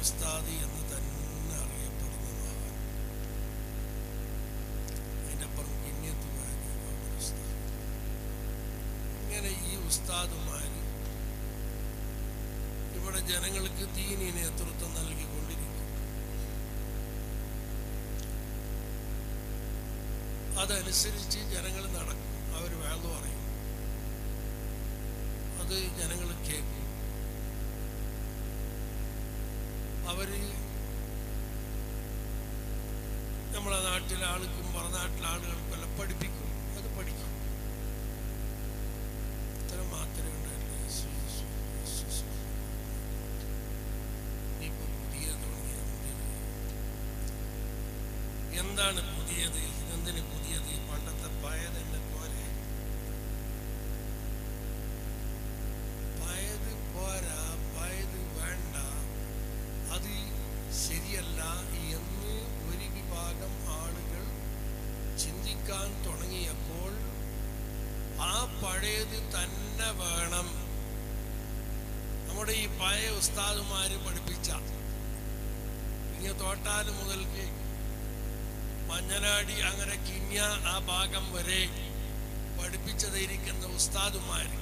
ഉസ്താദ് എന്ന് തന്നെ അറിയപ്പെടുന്ന മഹാൻ അതിൻ്റെ അപ്പുറം കിണ്യത്ത് വാരി ഉസ്താദ് ഇങ്ങനെ ഈ ഉസ്താദുമാർ ഇവിടെ ജനങ്ങൾക്ക് ദീനി നേതൃത്വം നൽകിക്കൊണ്ടിരിക്കും അതനുസരിച്ച് ജനങ്ങൾ നടക്കും അവർ വേള പറയും അത് ജനങ്ങൾ കേൾക്കും അവര് നമ്മളെ നാട്ടിലെ ആൾക്കും പുറനാട്ടിലെ ആളുകൾക്കെല്ലാം പഠിപ്പിക്കും അത് പഠിക്കും ഇത്തരം മാത്രമേ ഉണ്ടായിട്ടുള്ളൂ യേശു, യേശു, യേശു, യേശു. ഇനിയിപ്പോ പുതിയ തുടങ്ങിയ പുതിയത്. എന്താണ് പുതിയത് ഇതെന്തിന് പുതിയത് പണ്ടത്തെ പഴയതന്നെ പോരെ പഴയത് പോരാ പഴയത് വേണ്ട അത് ശരിയല്ല എന്ന് ഒരു വിഭാഗം ആളുകൾ ചിന്തിക്കാൻ തുടങ്ങിയപ്പോൾ ആ പഴയത് തന്നെ വേണം നമ്മുടെ ഈ പഴയ ഉസ്താദുമാര് പഠിപ്പിച്ച ഇങ്ങനെ തോട്ടാല് മുതൽക്ക് മഞ്ഞനാടി അങ്ങനെ കിന്യ ആ ഭാഗം വരെ പഠിപ്പിച്ചതായിരിക്കുന്ന ഉസ്താദുമാര്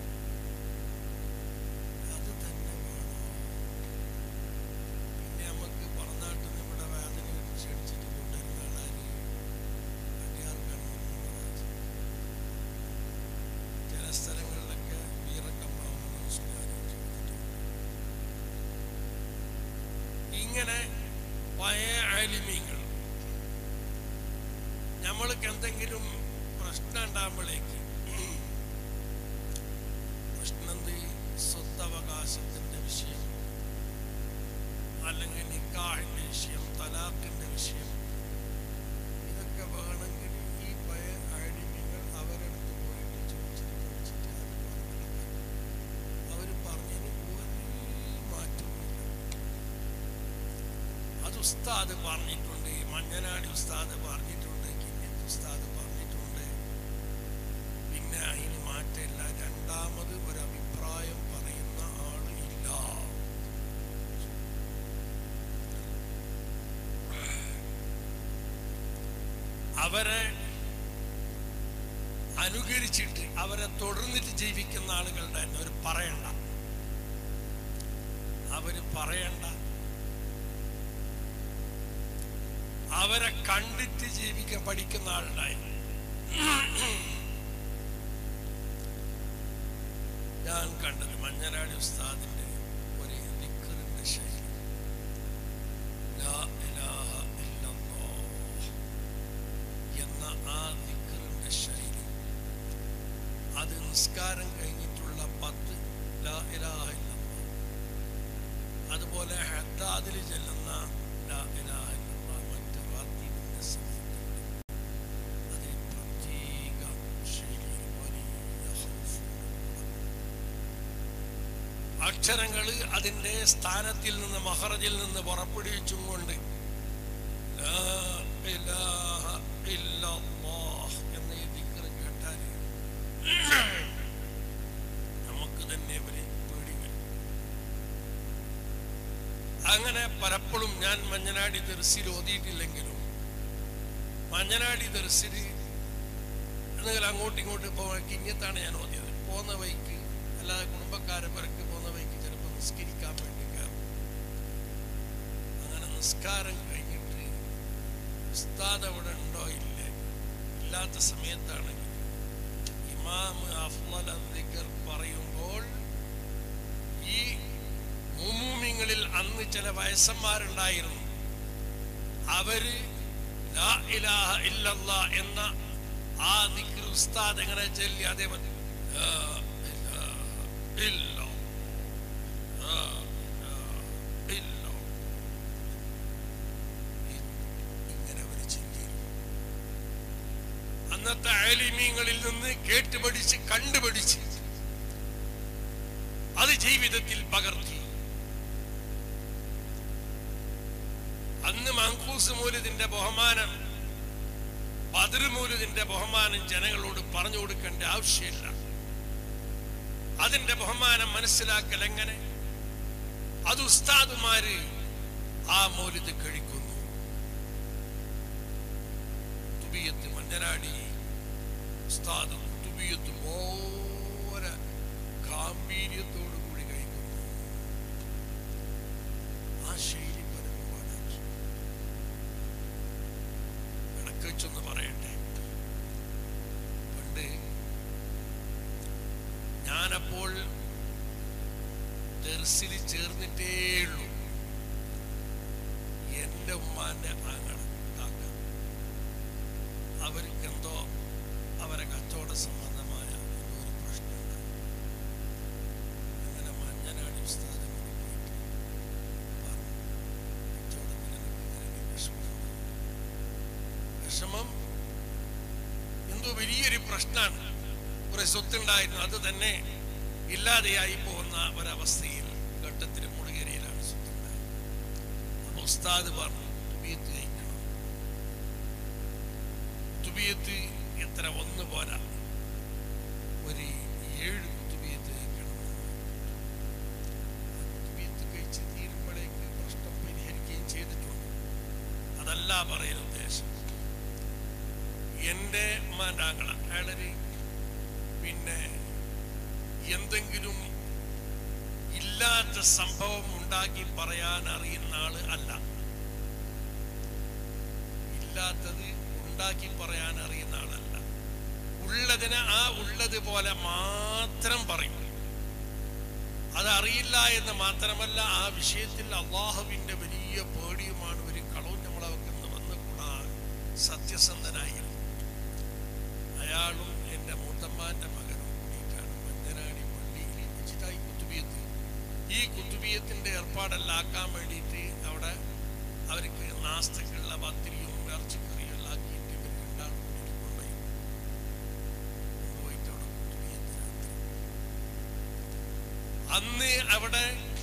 അത് തന്നെ വേണം പിന്നെ നമുക്ക് പുറനാട്ടിൽ നിന്ന് ഇവിടെ വേദന ക്ഷണിച്ചിട്ട് കൊണ്ടുവരുന്ന ആളാര് കല്യാർക്കാണ് മുഹമ്മദ് ചില സ്ഥലങ്ങളിലൊക്കെ വീറക്കമ്മാവുന്ന മുസ്ലിം ഇങ്ങനെ പഴയ ആലിമീങ്ങൾ നമ്മൾക്ക് എന്തെങ്കിലും പ്രശ്നം ഉണ്ടാകുമ്പോഴേക്ക് പ്രശ്നം എന്ത് സ്വത്തവകാശത്തിന്റെ വിഷയം അല്ലെങ്കിൽ നിക്കാഹിന്റെ വിഷയം തലാഖിന്റെ വിഷയം ഇതൊക്കെ വേണമെങ്കിൽ ഈ പഴയ ആലിമ്യങ്ങൾ അവരടുത്ത് പോയിട്ട് ചോദിച്ചിട്ട് ചോദിച്ചിട്ട് അവർ പറഞ്ഞതിന് ഒരു മാറ്റവുമില്ല അത് ഉസ്താദ് പറഞ്ഞിട്ടുണ്ട് മഞ്ഞനാടി ഉസ്താദ് പറഞ്ഞിട്ടുണ്ട് കിന്നത്ത് ഉസ്താദ് പറഞ്ഞിട്ടുണ്ട് പിന്നെ അതിന് മാറ്റമില്ല രണ്ടാമത് ഒരു അഭിപ്രായം പറയുന്ന ആള് ഇല്ല അവരെ അനുകരിച്ചിട്ട് അവരെ തുടർന്നിട്ട് ജീവിക്കുന്ന ആളുകളുടെ തന്നെ അവർ പറയണ്ട അവര് പറയണ്ട അവരെ കണ്ടിട്ട് ജീവിക്കാൻ പഠിക്കുന്ന ആളുണ്ടായി ഞാൻ കണ്ടത് മഞ്ഞനാടി ഉസ്താദിന്റെ ഒരു നിക്കറിന്റെ ശൈലി ലാ ഇലാഹ ഇല്ലല്ലാഹ് എന്ന ആ നിക്കറിന്റെ ശൈലി അത് നിസ്കാരം കഴിഞ്ഞിട്ടുള്ള പത്ത് ലാ ഇലാഹ ഇല്ലല്ലാഹ് അതുപോലെ ഹദ്ദാദിൽ ചെല്ലുന്ന ലാ ഇലാഹ ഇല്ലല്ലാഹ് മറ്റ് റാത്തീബിന്റെ സമയത്ത് അതിൽ പ്രത്യേക ശൈലിയിൽ വലിയ ഹൗഫ് അക്ഷരങ്ങൾ അതിൻ്റെ സ്ഥാനത്തിൽ നിന്ന് മഹറജിൽ നിന്ന് പുറപ്പെടുവിച്ചും കൊണ്ട് ലാ ഇലാഹ ഇല്ലല്ലാഹ് എന്ന ഈ ദിക്റ് കേട്ടാൽ നമുക്ക് തന്നെ ഇവരെ പേടി വരും അങ്ങനെ പലപ്പോഴും ഞാൻ മഞ്ഞനാടി ദർസിൽ ഓതിയിട്ടില്ലെങ്കിലും മഞ്ഞനാടി ദർസിൽ എന്തെങ്കിലും അങ്ങോട്ടും ഇങ്ങോട്ടും പോകാൻ കിഞ്ഞത്താണ് ഞാൻ ഓതിയത് പോകുന്ന വഴിക്ക് അല്ലാതെ കുടുംബക്കാരെ പിറക്ക് പോകുന്ന വഴിക്ക് ചിലപ്പോൾ നിസ്കരിക്കാൻ വേണ്ടി കയറും അങ്ങനെ നിസ്കാരം കഴിഞ്ഞിട്ട് ഉസ്താദ് അവിടെ ഉണ്ടോ ഇല്ലേ ഇല്ലാത്ത സമയത്താണെങ്കിൽ ഇമാം അഫ്ളൽ ദിക്കർ പറയുമ്പോൾ ഈ മുമൂമിങ്ങളിൽ അന്ന് ചില വയസ്സന്മാരുണ്ടായിരുന്നു അവര് ലാ ഇലാഹ ഇല്ലല്ലാ എന്ന ആ ദിക്ർ ഉസ്താദ് എങ്ങനെ ചൊല്ലി അതേപോലെ ലാ ഇലാഹ ഇല്ലല്ലാ, ലാ ഇലാഹ ഇല്ലല്ലാ. ഇങ്ങനെ അവർ ചൊല്ലിയിരുന്നു അന്നത്തെ ആലിമീങ്ങളിൽ നിന്ന് കേട്ടുപഠിച്ച് കണ്ടുപഠിച്ച് അത് ജീവിതത്തിൽ പകർത്തി അന്ന് മങ്കൂസ് മൂലതിന്റെ ബഹുമാനം ബദർ മൂലതിന്റെ ബഹുമാനം ജനങ്ങളോട് പറഞ്ഞു കൊടുക്കേണ്ട ആവശ്യമില്ല അതിന്റെ ബഹുമാനം മനസ്സിലാക്കൽ എങ്ങനെ അത് ഉസ്താദുമാര് ആ മൗലിദ് കഴിക്കുന്നു തുബിയത്ത് മഞ്ഞനാടി ഉസ്താദ് തുബിയത്ത് പോലെ ഗാംഭീര്യത്തോടു കൂടി കഴിക്കുന്നു ആ ശൈലി പലരും പാടാക്കി ഇടയ്ക്ക് വെച്ചൊന്ന് പറയട്ടെ പണ്ട് ഞാനപ്പോൾ ദർസിൽ ചേർന്നിട്ടേ ഉള്ളൂ എൻ്റെ ഉമ്മാന്റെ ആങ്ങള കാക്ക അവർക്ക് എന്തോ അവരെ കച്ചവട സംബന്ധമായ എന്തോ ഒരു പ്രശ്നമുണ്ട് അങ്ങനെ മഞ്ഞനാടി ഉസ്താദിനോട് പോയിട്ട് പറഞ്ഞു കച്ചവടത്തിന് എനിക്ക് ഇങ്ങനെ വിഷമമുണ്ട് വിഷമം എന്തോ വലിയൊരു പ്രശ്നമാണ് കുറെ സ്വത്തുണ്ടായിരുന്നു അത് തന്നെ ഇല്ലാതെയായി പോകുന്ന ഒരവസ്ഥയിൽ ഘട്ടത്തിൽ മുളുകേരിയിലാണ് സ്വത്തുണ്ടായത് അപ്പൊ ഉസ്താദ് പറഞ്ഞു തുബിയത്ത് കഴിക്കണം തുബിയത്ത് എത്ര ഒന്ന് പോരാ ഒരു ഏഴ് കുത്തുബിയത്ത് കഴിക്കണം കുത്തുബിയത്ത് കഴിച്ച് തീരുമ്പോഴേക്ക് പ്രശ്നം പരിഹരിക്കുകയും ചെയ്തിട്ടുണ്ട് അതല്ല പറയുന്ന ഉദ്ദേശം എൻ്റെ ഉമ്മാൻ്റെ ആങ്ങള അയാളൊരു പിന്നെ എന്തെങ്കിലും ഇല്ലാത്ത സംഭവം ഉണ്ടാക്കി പറയാൻ അറിയുന്ന ആള് അല്ല ഇല്ലാത്തത് ഉണ്ടാക്കി പറയാൻ അറിയുന്ന ആളല്ല ഉള്ളതിന് ആ ഉള്ളത് പോലെ മാത്രം പറയും അതറിയില്ല എന്ന് മാത്രമല്ല ആ വിഷയത്തിൽ അള്ളാഹുവിന്റെ വലിയ പേടിയുമാണ് ഒരു കളവും നമ്മളെ വെക്കുന്ന വന്നുകൂടാ സത്യസന്ധനായിരുന്നു അയാളും എൻ്റെ മൂത്തമ്മാന്റെ മകനും കൂടിയിട്ടാണ് മഞ്ഞനാടി പള്ളിയിൽ വെച്ചിട്ടായി കുത്തുബിയത്ത് ഈ കുത്തുബിയത്തിന്റെ ഏർപ്പാടെല്ലാം ആക്കാൻ വേണ്ടിയിട്ട് അവിടെ അവർക്ക് നാസ്തക്കുള്ള പത്തിരിയും ഇറച്ചിക്കറിയും എല്ലാം ആക്കിയിട്ട് ഇവർ രണ്ടാളും കൂടി കൊണ്ടുപോയി കൊണ്ടുപോയിട്ട് അവിടെ കുത്തുബിയത്ത് രാത്രി അന്ന് അവിടെ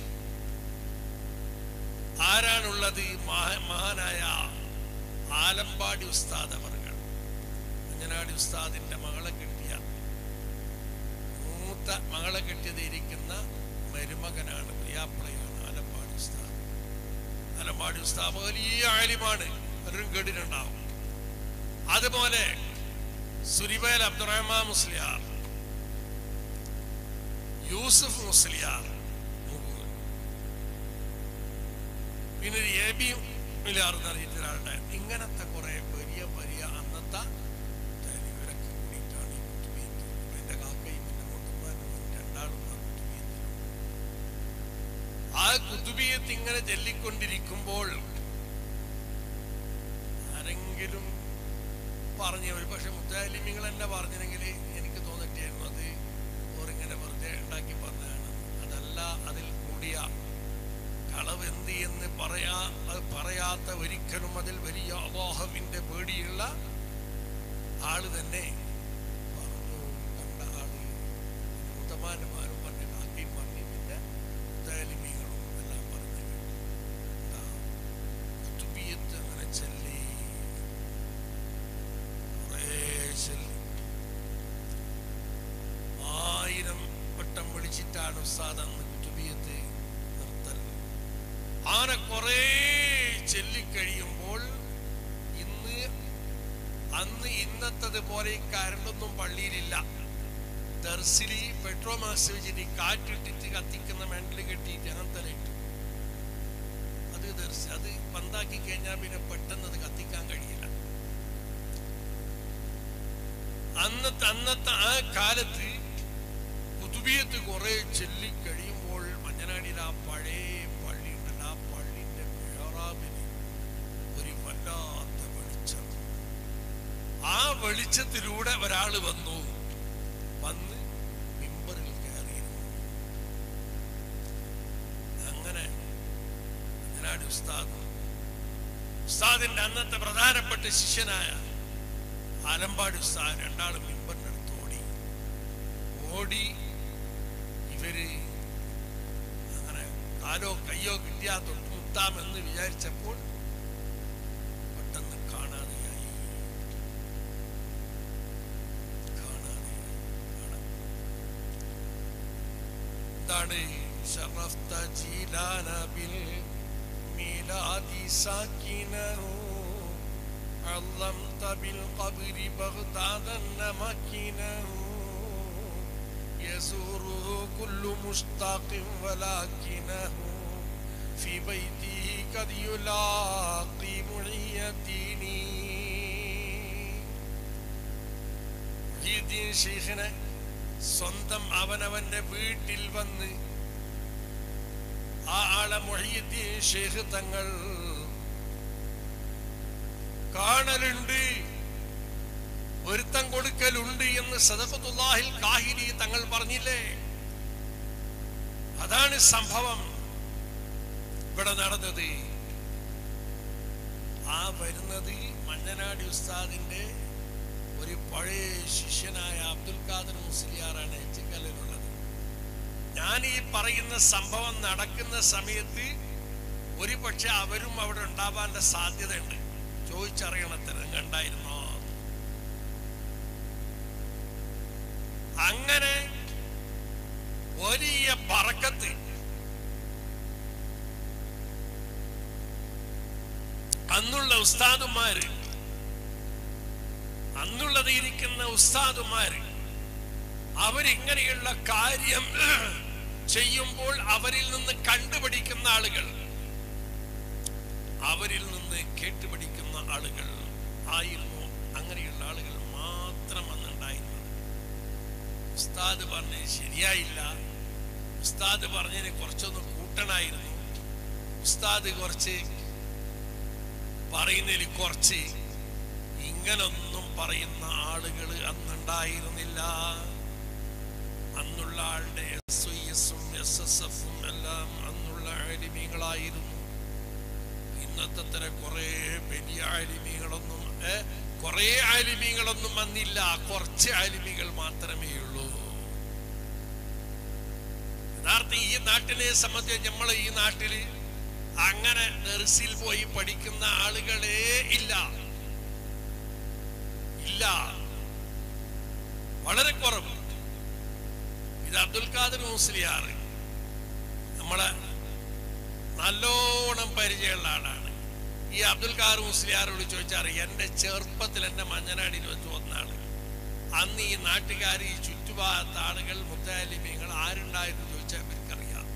ആരാണുള്ളത് മഹാ- മഹാനായ ആലമ്പാടി ഉസ്താദ് അവർകൾ മഞ്ഞനാടി ഉസ്താദിന്റെ മകളെ കിട്ടിയ മൂത്ത മകളെ കെട്ടിയത് ഇരിക്കുന്ന മരുമകനാണ് പ്രിയാപ്പിളയാണ് ആലമ്പാടി ഉസ്താദ് ആലമ്പാടി ഉസ്താദ് വലിയ ആലിമാണ് പലരും കേട്ടിട്ടുണ്ടാവും അതുപോലെ സുരിബേൽ അബ്ദുറഹ്മാൻ മുസ്ലിയാർ യൂസുഫ് മുസ്ലിയാർ മുകുവൻ. പിന്നെ ഒരു എ ബി മിലാർ എന്ന് അറിയുന്ന ഒരാളുടെ ഇങ്ങനത്തെ കുറെ വലിയ വലിയ അന്നത്തെ ഇവരൊക്കെ കൂടിയിട്ടാണ് ഈ കുത്തുബിയത്ത് അപ്പൊ എന്റെ കാക്കയും എന്റെ മുത്തന്മാരും രണ്ടാളും ആ കുത്തുബിയത്തിലുണ്ട് ആ കുത്തുബിയത്ത് ഇങ്ങനെ ചൊല്ലിക്കൊണ്ടിരിക്കുമ്പോൾ ആരെങ്കിലും പറഞ്ഞു ഒരു പക്ഷെ മുത്താലിമിങ്ങൾ എന്നെ പറഞ്ഞിരുന്നെങ്കിൽ എനിക്ക് തോന്നിട്ടായിരുന്നു അത് ഓരിങ്ങനെ വെറുതെ ഉണ്ടാക്കി പറഞ്ഞതാണ് അതല്ല അതിൽ കൂടിയ കളവ് എന്ത് എന്ന് പറയാ അത് പറയാത്ത ഒരിക്കലും അതിൽ വലിയ അബോഹവിന്റെ പേടിയുള്ള ആള് തന്നെ പറഞ്ഞു കണ്ട ആള് മുത്തമാന്മാരും പറഞ്ഞു കാക്കയും പറഞ്ഞു പിന്നെ മുത്താലിമികളും എല്ലാം പറഞ്ഞു എന്താ കുത്തുബിയത്ത് അങ്ങനെ ചെല്ലി കുറേ ചെല്ലി ആയിരം വട്ടം വിളിച്ചിട്ടാണ് ഉസ്താദ് അന്ന് കുത്തുബിയത്ത് നിർത്തൽ അങ്ങനെ കുറേ ചെല്ലിക്കഴിയുമ്പോൾ ഇന്ന് അന്ന് ഇന്നത്തത് പോലെ ഈ കരണ്ടൊന്നും പള്ളിയിലില്ല ദർസിലി പെട്രോമാസ് വെച്ചിട്ട് ഈ കാറ്റിട്ടിട്ട് കത്തിക്കുന്ന മെണ്ടൽ കെട്ടിയിട്ട് അങ്ങനത്തെ ഇട്ടു അത് ദർശി അത് പന്താക്കി കഴിഞ്ഞാൽ പിന്നെ പെട്ടെന്ന് അത് കത്തിക്കാൻ കഴിയില്ല അന്നത്തെ അന്നത്തെ ആ കാലത്ത് കുതുബിയത്ത് കുറെ ചൊല്ലി കഴിയുമ്പോൾ മഞ്ഞനാടിയിൽ ആ പഴയ പള്ളി ഉണ്ടല്ലോ ആ പള്ളിന്റെ മെഹറാബിന് ഒരു വല്ലാത്ത വെളിച്ചം ആ വെളിച്ചത്തിലൂടെ ഒരാള് വന്നു വന്ന് മിമ്പറിൽ കയറിയിരുന്നു അങ്ങനെ മഞ്ഞനാടി ഉസ്താദ് ഉസ്താദിന്റെ അന്നത്തെ പ്രധാനപ്പെട്ട ശിഷ്യനായ ആലമ്പാടി ഉസ്താദ് രണ്ടാളും മിമ്പറിന്റെ അടുത്ത് ഓടി ഓടി ഇവര് അങ്ങനെ കാലോ കയ്യോ കിട്ടിയാ തൊട്ട് മുത്താമെന്ന് വിചാരിച്ചപ്പോൾ പെട്ടെന്ന് കാണാതെയായി കാണാതെയായി കാണാ- എന്താണ് ശറഫ്ത ജീലാന ബിൽ الميلاد ساكنه علمت بالقبر بغداد مكنه يزوره كل مشتاق ولكنه في بيته قد يلاقي معي ديني മുഹീദ്ദീൻ ഷെയ്ഖിനെ സ്വന്തം അവനവന്റെ വീട്ടിൽ വന്ന് ആ ആളെ മൊഹീദ്ദീൻ ഷെയ്ഖ് തങ്ങൾ കാണലുണ്ട് ഒരുത്തം കൊടുക്കലുണ്ട് എന്ന് സദഫത്തുല്ലാഹിൽ കാഹിരി തങ്ങൾ പറഞ്ഞില്ലേ അതാണ് സംഭവം ഇവിടെ നടന്നത് ആ വരുന്നത് മഞ്ഞനാടി ഉസ്താദിന്റെ ഒരു പഴയ ശിഷ്യനായ അബ്ദുൽ ഖാദർ മുസ്ലിയാറാണ് എച്ചിക്കല്ലിലുള്ളത് ഞാൻ ഈ പറയുന്ന സംഭവം നടക്കുന്ന സമയത്ത് ഒരു പക്ഷെ അവരും അവിടെ ഉണ്ടാവാനുള്ള സാധ്യതയുണ്ട് ചോദിച്ചറിയണത്തിന് കണ്ടായിരുന്നോ അങ്ങനെ വലിയ പറക്കത്ത് അന്നുള്ള ഉസ്താദുമാര് അന്നുള്ളത് ഇരിക്കുന്ന ഉസ്താദുമാര് അവരിങ്ങനെയുള്ള കാര്യം ചെയ്യുമ്പോൾ അവരിൽ നിന്ന് കണ്ടുപിടിക്കുന്ന ആളുകൾ അവരിൽ നിന്ന് കേട്ടുപിടിക്കുന്ന ആളുകൾ ആയിരുന്നു അങ്ങനെയുള്ള ആളുകൾ മാത്രം അന്നുണ്ടായിരുന്നത് ഉസ്താദ് പറഞ്ഞത് ശരിയായില്ല ഉസ്താദ് പറഞ്ഞതിന് കുറച്ചൊന്ന് കൂട്ടണായിരുന്നു ഉസ്താദ് കുറച്ച് പറയുന്നതിൽ കുറച്ച് ഇങ്ങനൊന്നും പറയുന്ന ആളുകൾ അന്നുണ്ടായിരുന്നില്ല അന്നുള്ള ആളുടെ എസ് ഐ എസും എസ് എസ് എഫും എല്ലാം അന്നുള്ള ആലിമീങ്ങളായിരുന്നു ഇന്നത്തെ തരം കുറെ വലിയ ആലിമീങ്ങളൊന്നും ഏ, കുറെ ആലിമീങ്ങളൊന്നും വന്നില്ല കുറച്ച് ആലിമികൾ മാത്രമേ ഉള്ളൂ യഥാർത്ഥ ഈ നാട്ടിനെ സംബന്ധിച്ച് നമ്മൾ ഈ നാട്ടില് അങ്ങനെ ദർസിൽ പോയി പഠിക്കുന്ന ആളുകളേ ഇല്ല ഇല്ല വളരെ കുറവ് ഇത് അബ്ദുൽ ഖാദർ മുസ്ലിയാർ നമ്മളെ നല്ലോണം പരിചയമുള്ള ആളാണ് ഈ അബ്ദുൽ ഖാദർ മുസ്ലിയാരോട് ചോദിച്ചാൽ എന്റെ ചെറുപ്പത്തിൽ എന്റെ മഞ്ഞനാടിയിൽ വെച്ച് വന്നാണ് അന്ന് ഈ നാട്ടുകാർ ഈ ചുറ്റുഭാഗത്ത ആളുകൾ മുത്താലിമ്യങ്ങൾ ആരുണ്ടായിരുന്നു ചോദിച്ചാൽ ഇവർക്കറിയാം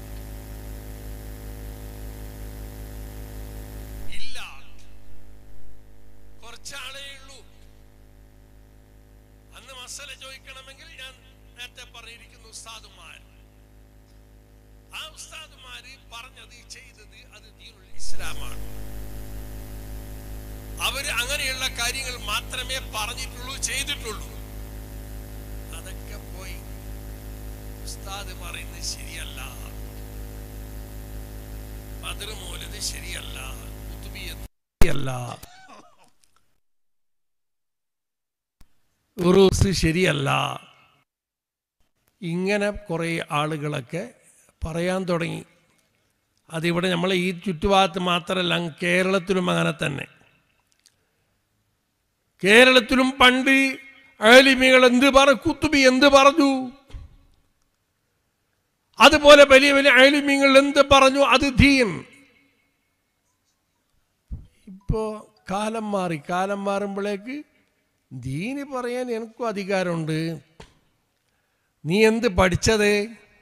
ഇല്ല കുറച്ചാളേ ഉള്ളൂ അന്ന് മസല ചോദിക്കണമെങ്കിൽ ഞാൻ നേരത്തെ പറഞ്ഞിരിക്കുന്ന ഉസ്താദുമാർ ആ ഉസ്താദുമാര് പറഞ്ഞത് ചെയ്തത് അത് ദീനുൽ ഇസ്ലാമാണ് അവര് അങ്ങനെയുള്ള കാര്യങ്ങൾ മാത്രമേ പറഞ്ഞിട്ടുള്ളൂ ചെയ്തിട്ടുള്ളൂ അതൊക്കെ പോയി ഉസ്താദ് പറയുന്നത് ശരിയല്ല ബദർ മൂലത് ശരിയല്ല കുത്തുബിയത്ത് ശരിയല്ല ഉറൂസ് ശരിയല്ല ഇങ്ങനെ കുറേ ആളുകളൊക്കെ പറയാൻ തുടങ്ങി അതിവിടെ നമ്മളെ ഈ ചുറ്റുഭാഗത്ത് മാത്രമല്ല അങ്ങ് കേരളത്തിലും അങ്ങനെ തന്നെ കേരളത്തിലും പണ്ട് ആലിമികൾ എന്ത് പറ കുത്തുബി എന്ത് പറഞ്ഞു അതുപോലെ വലിയ വലിയ ആലിമ്യങ്ങൾ എന്ത് പറഞ്ഞു അത് ദീൻ ഇപ്പോ കാലം മാറി കാലം മാറുമ്പോഴേക്ക് ദീന് പറയാൻ എനിക്കും അധികാരമുണ്ട് നീ എന്ത് പഠിച്ചത്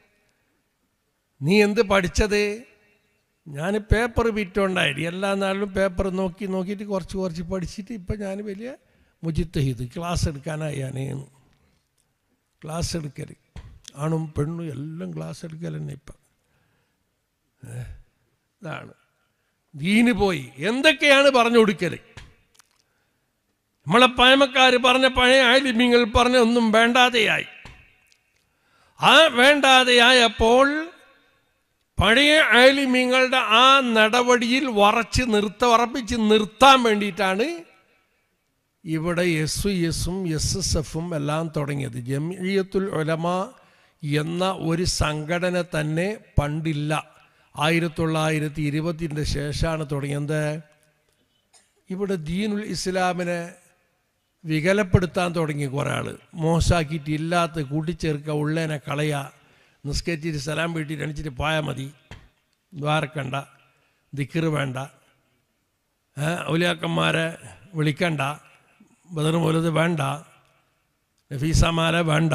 നീ എന്ത് പഠിച്ചത് ഞാൻ പേപ്പർ വിറ്റോണ്ടായി എല്ലാ നാളിലും പേപ്പർ നോക്കി നോക്കിയിട്ട് കുറച്ച് കുറച്ച് പഠിച്ചിട്ട് ഇപ്പം ഞാൻ വലിയ മുജിത്തഹിത് ക്ലാസ് എടുക്കാനായി ഞാൻ ക്ലാസ് എടുക്കൽ ആണും പെണ്ണും എല്ലാം ക്ലാസ് എടുക്കൽ തന്നെ ഇപ്പം ഏ, ഇതാണ് ദീന് പോയി എന്തൊക്കെയാണ് പറഞ്ഞു കൊടുക്കൽ നമ്മളെ പഴമക്കാർ പറഞ്ഞ പഴയ ആലിമ്യങ്ങൾ പറഞ്ഞ ഒന്നും വേണ്ടാതെയായി ആ വേണ്ടാതെയായപ്പോൾ പഴയ ആലിമ്യങ്ങളുടെ ആ നടപടിയിൽ വറച്ച് നിർത്ത ഉറപ്പിച്ച് നിർത്താൻ വേണ്ടിയിട്ടാണ് ഇവിടെ എസ് എസും എസ് എസ് എഫും എല്ലാം തുടങ്ങിയത് ജമിയത്തുൽ ഉലമ എന്ന ഒരു സംഘടന തന്നെ പണ്ടില്ല ആയിരത്തി തൊള്ളായിരത്തി ഇരുപത്തിൻ്റെ ശേഷമാണ് തുടങ്ങിയത് ഇവിടെ ദീനുൽ ഇസ്ലാമിനെ വികലപ്പെടുത്താൻ തുടങ്ങി കുറേ ആൾ മോശമാക്കിയിട്ട് ഇല്ലാത്ത കൂട്ടിച്ചേർക്കുക ഉള്ളേനെ കളയുക നിസ്കരിച്ചിട്ട് സലാം വീട്ടിൽ അണിച്ചിട്ട് പോയാൽ മതി ദ്വാരക്കണ്ട ദിക്കറ് വേണ്ട ഏ, ഔലിയാക്കന്മാരെ വിളിക്കണ്ട ബദർ മൗലത് വേണ്ട നഫീസമാരെ വേണ്ട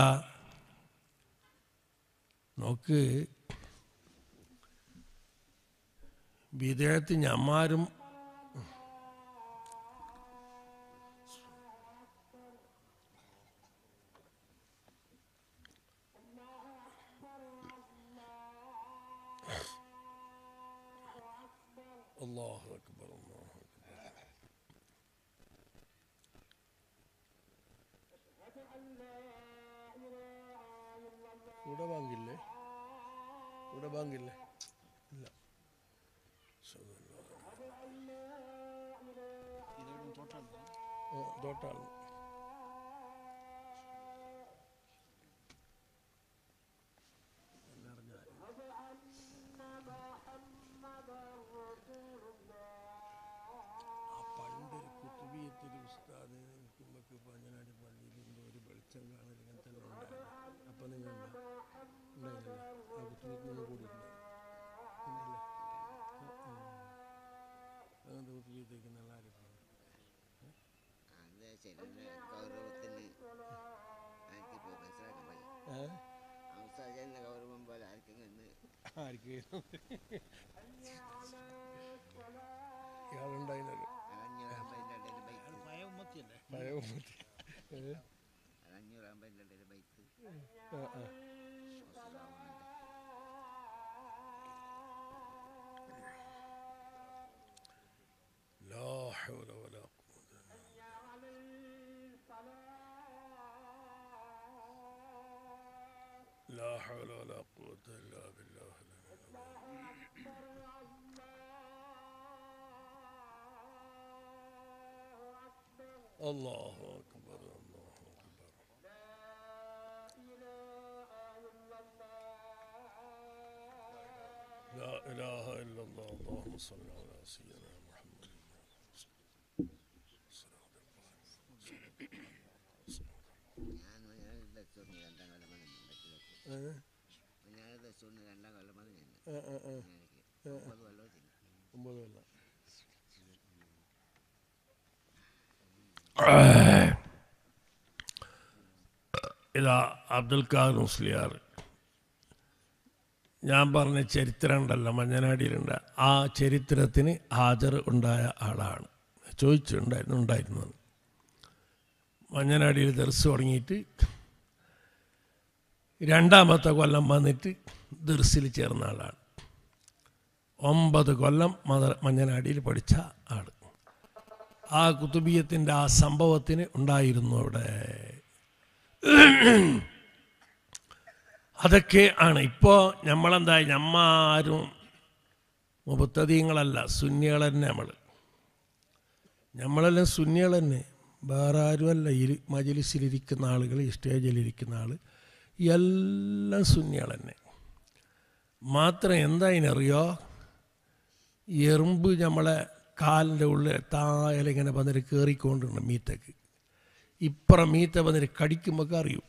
നോക്ക് വിദേഹത്ത് ഞമ്മാരും അല്ലാഹു അക്ബർ അല്ലാഹു അക്ബർ ഇവിടെ ബാങ്കില്ലേ ഇവിടെ ബാങ്കില്ലേ ഇല്ല തോട്ടാണ് ആ പണ്ടൊരു കുത്തുബിയത്തിൽ ഉസ്താദ് നിൽക്കുമ്പോൾ പഞ്ഞനാടി പള്ളിയിൽ എന്തോ ഒരു വെളിച്ചം കാണൽ ഇങ്ങനത്തെ എല്ലാം ഉണ്ടായിരുന്നു അപ്പം നിങ്ങൾ ഉണ്ടായിരുന്നില്ല ആ കുത്തുബിയത്തിൽ നിന്ന് കൂടിയിട്ടുണ്ട് പിന്നല്ലേ അങ്ങനത്തെ കുത്തുബിയത്തേക്ക് നല്ല ആരും അത് ചിലരുടെ ഗൗരവത്തിന് ആർക്കിപ്പോൾ മനസ്സിലാക്കാൻ പറ്റും ഏഹ് അവസാന ഗൗരവം പോലെ ആർക്കും കണ്ട് ആർക്കും ഇയാളുണ്ടായിരുന്നല്ലോ അഞ്ഞൂറാകുമ്പോൾ അതിൻ്റെ ബൈക്ക് പഴയ ഉമ്മത്തി. ഏ? അഞ്ഞൂറാകുമ്പോൾ അതിൻ്റെ ബൈക്ക് ആ, ആ. لا حول ولا قوة لا حول ولا قوة إلا بالله الله أكبر الله أكبر لا إله إلا الله اللهم صل على سيدنا محمد ഞാൻ മലയാള ദശൂറിന് രണ്ടാം കൊല്ലമാണ് ബൈക്കിലൊക്കെ ഏ? മലയാള ദശൂറിന് രണ്ടാം കൊല്ലമാണ് ഞാൻ ഏ, ഏ, ഏ. എനിക്ക് ഒമ്പത് കൊല്ലം ഒമ്പത് കൊല്ലം ഇതാ അബ്ദുൽ ഖാദർ മുസ്ലിയാർ ഞാൻ പറഞ്ഞ ചരിത്രം ഉണ്ടല്ലോ മഞ്ഞനാടിയിലുണ്ട് ആ ചരിത്രത്തിന് ഹാജർ ഉണ്ടായ ആളാണ് ചോദിച്ചിട്ടുണ്ടായിരുന്നു ഉണ്ടായിരുന്നത് മഞ്ഞനാടിയിൽ ദർസ് തുടങ്ങിയിട്ട് രണ്ടാമത്തെ കൊല്ലം വന്നിട്ട് ദർസിൽ ചേർന്ന ആളാണ് ഒമ്പത് കൊല്ലം മദ മഞ്ഞനാടിയിൽ പഠിച്ച ആൾ ആ കുത്തുബീയത്തിൻ്റെ ആ സംഭവത്തിന് ഉണ്ടായിരുന്നു അവിടെ അതൊക്കെ ആണ് ഇപ്പോൾ നമ്മളെന്താ ഞമ്മാരും മുപ്പത്തതീങ്ങളല്ല സുന്നികൾ തന്നെ നമ്മൾ നമ്മളെല്ലാം സുന്നികൾ തന്നെ വേറെ ആരുമല്ല ഇരി മജലിസിലിരിക്കുന്ന ആളുകൾ ഈ സ്റ്റേജിലിരിക്കുന്ന ആൾ എല്ലാം സുന്നികൾ തന്നെ മാത്രം എന്താ ഇതിനറിയോ എറുമ്പ് നമ്മളെ കാലിൻ്റെ ഉള്ളിൽ തായാലും ഇങ്ങനെ വന്നിട്ട് കയറിക്കൊണ്ടുണ്ട് മീത്തക്ക് ഇപ്പുറം മീത്ത വന്നിട്ട് കടിക്കുമ്പോൾ അറിയും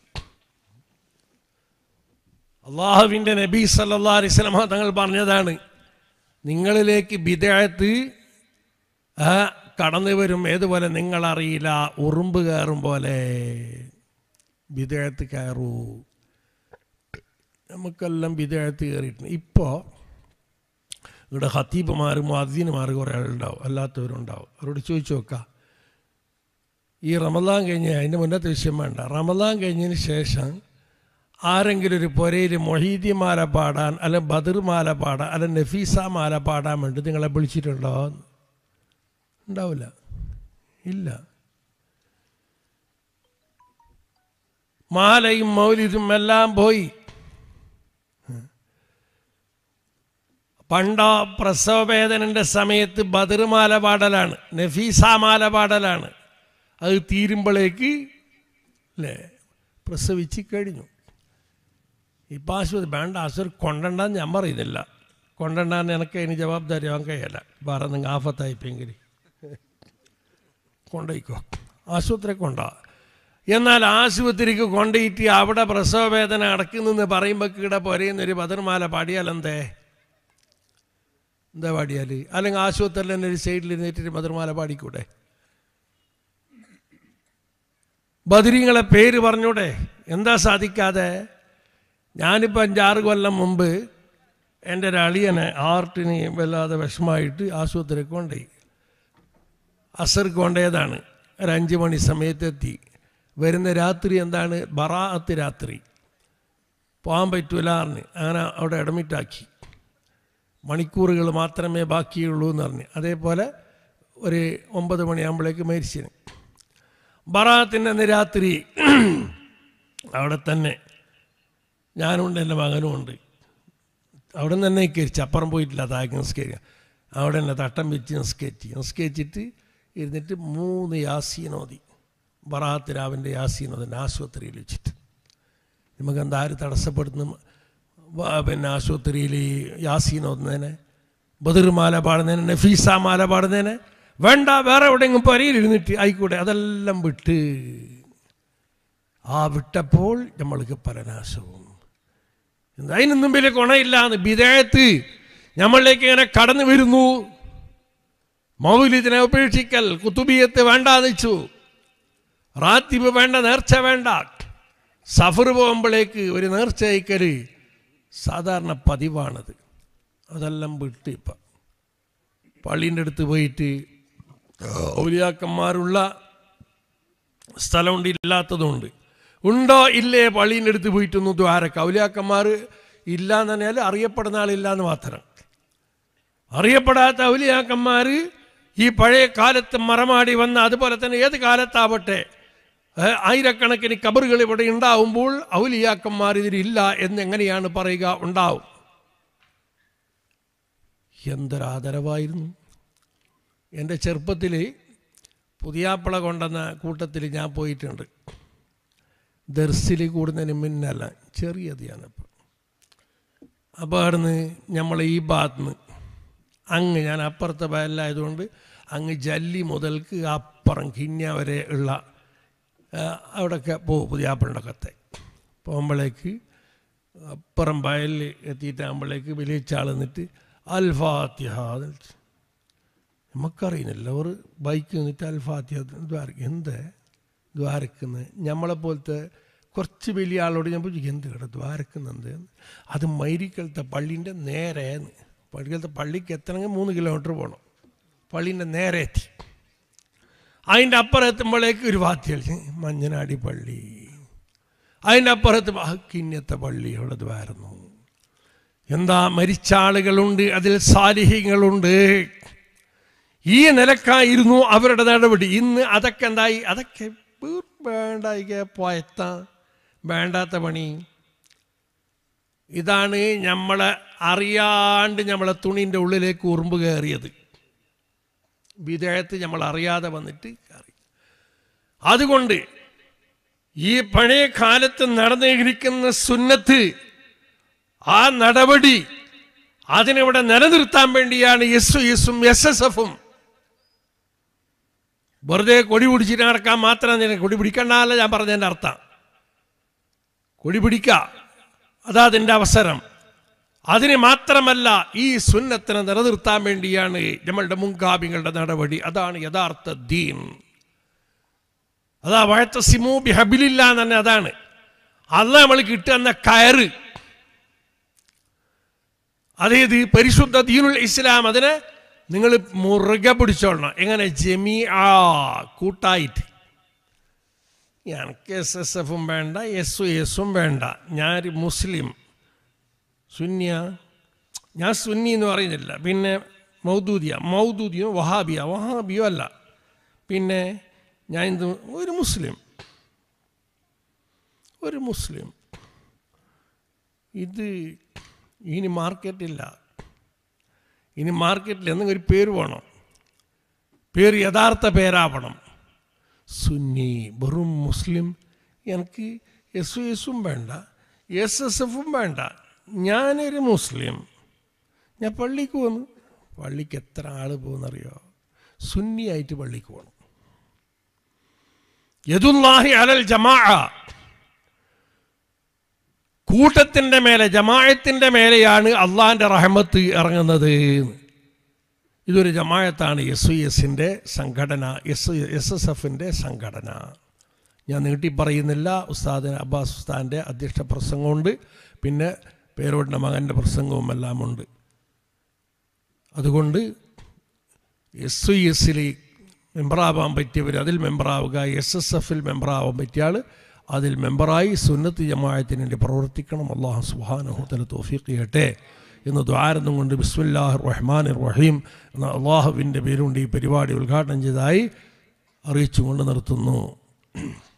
അള്ളാഹുവിൻ്റെ നബി സല്ലാ അലിസ്ലമ തങ്ങൾ പറഞ്ഞതാണ് നിങ്ങളിലേക്ക് വിദേഹത്ത് കടന്നു വരും ഏതുപോലെ നിങ്ങളറിയില്ല ഉറുമ്പ് കയറും പോലെ വിദേഹത്ത് കയറൂ നമുക്കെല്ലാം വിദേഹത്ത് കയറിയിട്ടുണ്ട് ഇപ്പോൾ ഇവിടെ ഹത്തീബുമാരും അദീനുമാർ കുറേ ആളുണ്ടാവും അല്ലാത്തവരുണ്ടാവും അവരോട് ചോദിച്ചു നോക്കാം ഈ റമദാൻ കഴിഞ്ഞ് അതിൻ്റെ മുന്നത്തെ വിഷയം വേണ്ട റമദാൻ കഴിഞ്ഞതിന് ശേഷം ആരെങ്കിലും ഒരു പുരയിൽ മൊഹീദി മാല പാടാൻ അല്ല ബദർ മാല പാടാൻ അല്ല നഫീസ മാല പാടാൻ വേണ്ടി നിങ്ങളെ വിളിച്ചിട്ടുണ്ടോ ഉണ്ടാവില്ല ഇല്ല മാലയും മൗലിതും എല്ലാം പോയി പണ്ട പ്രസവവേദനൻ്റെ സമയത്ത് ബദർമാല പാടലാണ് നഫീസ മാല പാടലാണ് അത് തീരുമ്പോഴേക്ക് അല്ലേ പ്രസവിച്ച് കഴിഞ്ഞു ഇപ്പം ആശുപത്രി വേണ്ട ആശുപത്രി കൊണ്ടണ്ടെന്ന് ഞാൻ പറയുന്നില്ല കൊണ്ടണ്ടാന്ന് എനിക്ക് അതിന് ജവാബ്ദാരി ആവാൻ കഴിയല്ല വേറെ നിങ്ങൾ ആഫത്തായിപ്പെങ്കിൽ കൊണ്ടുപോയിക്കോ ആശുപത്രി കൊണ്ടാ എന്നാൽ ആശുപത്രിക്ക് കൊണ്ടുപോയിട്ട് അവിടെ പ്രസവവേദന അടക്കുന്നെന്ന് പറയുമ്പോൾ ഇവിടെ പൊരയുന്നൊരു ബദർമാല പാടിയാലെന്തേ എന്താ പാടിയാൽ അല്ലെങ്കിൽ ആശുപത്രിയിൽ തന്നെ ഒരു സൈഡിൽ ഇരുന്നിട്ട് മധുരമാല പാടിക്കൂടെ ബദരീങ്ങളെ പേര് പറഞ്ഞൂടെ എന്താ സാധിക്കാതെ ഞാനിപ്പോൾ അഞ്ചാറ് കൊല്ലം മുമ്പ് എൻ്റെ ഒരു അളിയനെ ആർട്ടിന് വല്ലാതെ വിഷമമായിട്ട് ആശുപത്രിക്ക് കൊണ്ടുപോയി അസർക്ക് കൊണ്ടേതാണ് ഒരു അഞ്ച് മണി സമയത്തെത്തി വരുന്ന രാത്രി എന്താണ് ബറാഅത്ത് രാത്രി പോകാൻ പറ്റൂല എന്ന് അങ്ങനെ അവിടെ അഡ്മിറ്റാക്കി മണിക്കൂറുകൾ മാത്രമേ ബാക്കിയുള്ളൂ എന്ന് പറഞ്ഞ് അതേപോലെ ഒരു ഒമ്പത് മണിയാകുമ്പോഴേക്ക് മരിച്ചിന് ബറാത്തിൻ്റെ അന്ന് രാത്രി അവിടെ തന്നെ ഞാനുണ്ട് എൻ്റെ മകനും ഉണ്ട് അവിടെ നിന്ന് തന്നെ നിസ്കരിച്ചു അപ്പുറം പോയിട്ടില്ല താഴേക്ക് നിസ്കരിക്കുക അവിടെ തന്നെ തട്ടം വെച്ച് നിസ്കരിച്ച് നിസ്കരിച്ചിട്ട് ഇരുന്നിട്ട് മൂന്ന് യാസീനോതി ബറാത്ത് രാവിൻ്റെ യാസീനോദിൻ്റെ ആശുപത്രിയിൽ വെച്ചിട്ട് നമുക്ക് എന്താ ആര് തടസ്സപ്പെടുന്നു വ- പിന്നെ ആശുപത്രിയിൽ യാസീനോതുന്നതിനെ ബദിർമാല പാടുന്നതിനെ നഫീസ മാല പാടുന്നതിനെ വേണ്ട വേറെ എവിടെയെങ്കിലും പരിയിലിരുന്നിട്ട് ആയിക്കൂടെ അതെല്ലാം വിട്ട് ആ വിട്ടപ്പോൾ നമ്മൾക്ക് പരനാശവും എന്താ അതിന് മുമ്പിലെ ഗുണമില്ലാന്ന് വിദേഹത്ത് നമ്മളിലേക്ക് ഇങ്ങനെ കടന്നു വരുന്നു മൗലിദിനെ ഉപേക്ഷിക്കൽ കുത്തുബിയത്ത് വേണ്ടാന്ന് വെച്ചു റാത്തിബ് വേണ്ട നേർച്ച വേണ്ട സഫർ പോകുമ്പോഴേക്ക് ഒരു നേർച്ച അയക്കൽ സാധാരണ പതിവാണത് അതെല്ലാം വിട്ട് ഇപ്പം പള്ളീൻ്റെ അടുത്ത് പോയിട്ട് ഔലിയാക്കന്മാരുള്ള സ്ഥലമുണ്ട് ഇല്ലാത്തതുണ്ട് ഉണ്ടോ ഇല്ലേ പള്ളീൻ്റെ അടുത്ത് പോയിട്ടൊന്ന് ദ്വാരക്ക ഔലിയാക്കന്മാർ ഇല്ല എന്ന് പറഞ്ഞാൽ അറിയപ്പെടുന്ന ആളില്ല എന്ന് മാത്രം അറിയപ്പെടാത്ത ഔലിയാക്കന്മാർ ഈ പഴയ കാലത്ത് മറമാടി വന്ന അതുപോലെ തന്നെ ഏത് കാലത്താവട്ടെ ഏ, ആയിരക്കണക്കിന് കബറുകൾ ഇവിടെ ഉണ്ടാവുമ്പോൾ ഔലിയാക്കന്മാർ ഇതിലില്ല എന്നെങ്ങനെയാണ് പറയുക ഉണ്ടാവും എന്തൊരാദരവായിരുന്നു എൻ്റെ ചെറുപ്പത്തിൽ പുതിയാപ്പിള കൊണ്ടുവന്ന കൂട്ടത്തിൽ ഞാൻ പോയിട്ടുണ്ട് ദർസിൽ കൂടുന്നതിന് മുന്നല്ല ചെറിയത് ഞാനപ്പോൾ അപ്പോൾ അവിടുന്ന് നമ്മൾ ഈ ഭാഗത്തുനിന്ന് അങ്ങ് ഞാൻ അപ്പുറത്തെ വയലായതുകൊണ്ട് അങ്ങ് ജല്ലി മുതൽക്ക് അപ്പുറം കിഞ്ഞ വരെ ഉള്ള ആ, അവിടെയൊക്കെ പോകും പുതിയാപ്പിളുടെ കത്തെ പോകുമ്പോഴേക്ക് അപ്പുറം വയലിൽ എത്തിയിട്ടാകുമ്പോഴേക്ക് വലിയ ചാൾ നിന്നിട്ട് അൽഫാത്തിഹ എന്ന് വിളിച്ചു. നമുക്കറിയുന്നില്ല ഒരു ബൈക്ക് നിന്നിട്ട് അൽഫാത്തിഹ ദ്വാര എന്ത് ദ്വാരക്കുന്നത് നമ്മളെപ്പോലത്തെ കുറച്ച് വലിയ ആളോട് ഞാൻ ചോദിച്ചു എന്ത് കേട്ടോ ദ്വാരക്കുന്നുണ്ട് അത് മൈരിക്കലത്തെ പള്ളീൻ്റെ നേരെ പള്ളിക്കലത്തെ പള്ളിക്ക് എത്തണമെങ്കിൽ മൂന്ന് കിലോമീറ്റർ പോകണം പള്ളീൻ്റെ നേരെ എത്തി അതിൻ്റെ അപ്പുറം എത്തുമ്പോഴേക്ക് ഒരു വാത്തി കളിച്ച് മഞ്ഞനാടി പള്ളി അതിൻ്റെ അപ്പുറത്ത് ആ കിന്നത്തെ പള്ളി അവിടെ ദ്വാരുന്നു എന്താ മരിച്ച ആളുകളുണ്ട് അതിൽ സാലിഹ്യങ്ങളുണ്ട് ഈ നിലക്കായിരുന്നു അവരുടെ നടപടി ഇന്ന് അതൊക്കെ എന്തായി അതൊക്കെ വീർ വേണ്ടായിക പോയത്ത വേണ്ടാത്ത പണി ഇതാണ് നമ്മളെ അറിയാണ്ട് നമ്മളെ തുണീൻ്റെ ഉള്ളിലേക്ക് ഉറുമ്പ് കയറിയത് വിദേഹത്ത് നമ്മൾ അറിയാതെ വന്നിട്ട് കയറി അതുകൊണ്ട് ഈ പഴയ കാലത്ത് നടന്നിരിക്കുന്ന സുന്നത്ത് ആ നടപടി അതിനിവിടെ നിലനിർത്താൻ വേണ്ടിയാണ് എസ് എസും എസ് എസ് എഫും വെറുതെ കൊടി പിടിച്ചിട്ട് നടക്കാൻ മാത്രം ഞാൻ കൊടി പിടിക്കണ്ടല്ല ഞാൻ പറഞ്ഞതിൻ്റെ അർത്ഥം കൊടി പിടിക്ക അതാ അതിൻ്റെ അവസരം അതിന് മാത്രമല്ല ഈ സുന്നത്തിനെ നിലനിർത്താൻ വേണ്ടിയാണ് നമ്മളുടെ മുൻകാബികളുടെ നടപടി അതാണ് യഥാർത്ഥ ദീൻ അതാ വഴത്ത സിമു ബിഹബിലില്ല എന്ന് തന്നെ അതാണ് അന്ന് നമ്മൾ കിട്ടുന്ന കയറ് അതായത് പരിശുദ്ധ ദീനുൽ ഇസ്ലാം അതിനെ നിങ്ങൾ മുറുകെ പിടിച്ചോളണം എങ്ങനെ ജമീ ആ കൂട്ടായിട്ട് എനിക്ക് എസ് എസ് എഫും വേണ്ട എസ് എസും വേണ്ട ഞാനൊരു മുസ്ലിം സുന്നിയ ഞാൻ സുന്നി എന്ന് പറയുന്നില്ല പിന്നെ മൗദൂദിയ മൗദൂദിയോ വഹാബിയ വഹാബിയോ അല്ല പിന്നെ ഞാൻ എന്ത് ഒരു മുസ്ലിം ഒരു മുസ്ലിം ഇത് ഇനി മാർക്കറ്റില്ല ഇനി മാർക്കറ്റിൽ എന്തെങ്കിലും ഒരു പേര് വേണം പേര് യഥാർത്ഥ പേരാവണം സുന്നി വെറും മുസ്ലിം എനിക്ക് എസ് എസും വേണ്ട എസ് എസ് എഫും വേണ്ട ഞാനൊരു മുസ്ലിം ഞാൻ പള്ളിക്ക് പോന്നു പള്ളിക്ക് എത്ര ആൾ പോകുന്നറിയോ സുന്നിയായിട്ട് പള്ളിക്ക് പോകണം യദുല്ലാഹി അലൽ ജമാ കൂട്ടത്തിൻ്റെ മേലെ ജമായത്തിൻ്റെ മേലെയാണ് അള്ളാഹിൻ്റെ റഹമത്ത് ഇറങ്ങുന്നത് ഇതൊരു ജമായത്താണ് എസ് യു എസിൻ്റെ സംഘടന എസ് എസ് എസ് എഫിൻ്റെ സംഘടന ഞാൻ നീട്ടി പറയുന്നില്ല ഉസ്താദിന് അബ്ബാസ് ഉസ്താദിൻ്റെ അധ്യക്ഷ പ്രസംഗമുണ്ട് പിന്നെ പേരോടിൻ്റെ മകൻ്റെ പ്രസംഗവും എല്ലാം ഉണ്ട് അതുകൊണ്ട് എസ് യു എസിൽ മെമ്പറാവാൻ പറ്റിയവർ അതിൽ മെമ്പറാവുക എസ് എസ് എഫിൽ മെമ്പറാവാൻ പറ്റിയ ആൾ അതിൽ മെമ്പറായി സുന്നത്ത് ജമായത്തിന് വേണ്ടി പ്രവർത്തിക്കണം അള്ളാഹു സുഹാനഹുത്തല തോഫീഖ് ചെയ്യട്ടെ എന്ന് ദ്വാരന്നും കൊണ്ട് ബിസ്മില്ലാഹ് റഹ്മാൻ റഹീം എന്ന അള്ളാഹുവിൻ്റെ പേരുകൊണ്ട് ഈ പരിപാടി ഉദ്ഘാടനം ചെയ്തതായി അറിയിച്ചുകൊണ്ട് നിർത്തുന്നു